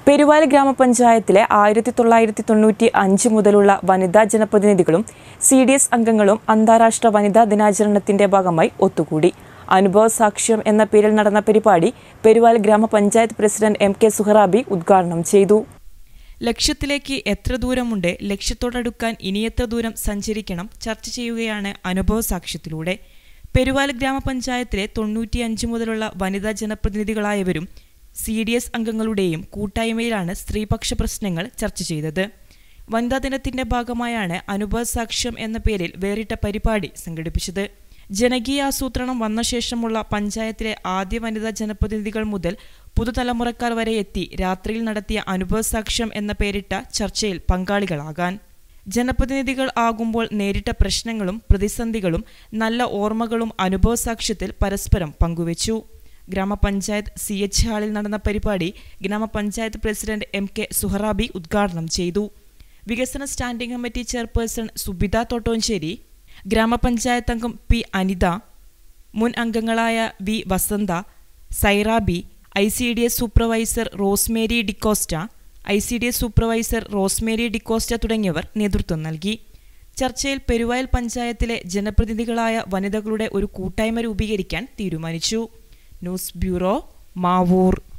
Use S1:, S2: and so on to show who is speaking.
S1: പെരുവാല ഗ്രാമപഞ്ചായത്തിലെ ആയിരത്തി തൊള്ളായിരത്തി തൊണ്ണൂറ്റി അഞ്ച് മുതലുള്ള വനിതാ ജനപ്രതിനിധികളും സി ഡി എസ് അംഗങ്ങളും അന്താരാഷ്ട്ര വനിതാ ദിനാചരണത്തിന്റെ ഭാഗമായി ഒത്തുകൂടി അനുഭവ സാക്ഷ്യം എന്ന പേരിൽ നടന്ന പരിപാടി പെരുവാൽ ഗ്രാമപഞ്ചായത്ത് പ്രസിഡന്റ് എം കെ സുഹറാബി ഉദ്ഘാടനം ചെയ്തു ലക്ഷ്യത്തിലേക്ക് എത്ര ദൂരമുണ്ട് ലക്ഷ്യത്തോടടുക്കാൻ ഇനി എത്ര ദൂരം സഞ്ചരിക്കണം ചർച്ച ചെയ്യുകയാണ് അനുഭവ സാക്ഷ്യത്തിലൂടെ പെരുവാൽ ഗ്രാമപഞ്ചായത്തിലെ തൊണ്ണൂറ്റിയഞ്ച് മുതലുള്ള വനിതാ ജനപ്രതിനിധികളായവരും സി ഡി എസ് അംഗങ്ങളുടെയും കൂട്ടായ്മയിലാണ് സ്ത്രീപക്ഷ പ്രശ്നങ്ങൾ ചർച്ച ചെയ്തത് വനിതാ ദിനത്തിന്റെ ഭാഗമായാണ് അനുഭവ സാക്ഷ്യം എന്ന പേരിൽ വേറിട്ട പരിപാടി സംഘടിപ്പിച്ചത് ജനകീയാസൂത്രണം വന്ന ശേഷമുള്ള പഞ്ചായത്തിലെ ആദ്യ വനിതാ ജനപ്രതിനിധികൾ മുതൽ പുതുതലമുറക്കാർ വരെ എത്തി രാത്രിയിൽ നടത്തിയ അനുഭവ സാക്ഷ്യം എന്ന പേരിട്ട ചർച്ചയിൽ പങ്കാളികളാകാൻ ജനപ്രതിനിധികൾ ആകുമ്പോൾ നേരിട്ട പ്രശ്നങ്ങളും പ്രതിസന്ധികളും നല്ല ഓർമ്മകളും അനുഭവ സാക്ഷ്യത്തിൽ പരസ്പരം പങ്കുവച്ചു ഗ്രാമപഞ്ചായത്ത് സി എച്ച് ഹാളിൽ നടന്ന പരിപാടി ഗ്രാമപഞ്ചായത്ത് പ്രസിഡന്റ് എം കെ സുഹറാബി ഉദ്ഘാടനം ചെയ്തു വികസന standing committee chairperson Subitha Thottoncheri ഗ്രാമപഞ്ചായത്ത് അംഗം പി അനിത മുൻ അംഗങ്ങളായ V Vasantha Sairabi I C D S supervisor Rosemary D'Costa I C D S supervisor Rosemary D'Costa തുടങ്ങിയവർ നേതൃത്വം നൽകി ചർച്ചയിൽ പെരുവായൽ പഞ്ചായത്തിലെ ജനപ്രതിനിധികളായ വനിതകളുടെ ഒരു കൂട്ടായ്മ രൂപീകരിക്കാൻ തീരുമാനിച്ചു ന്യൂസ് ബ്യൂറോ മാവൂർ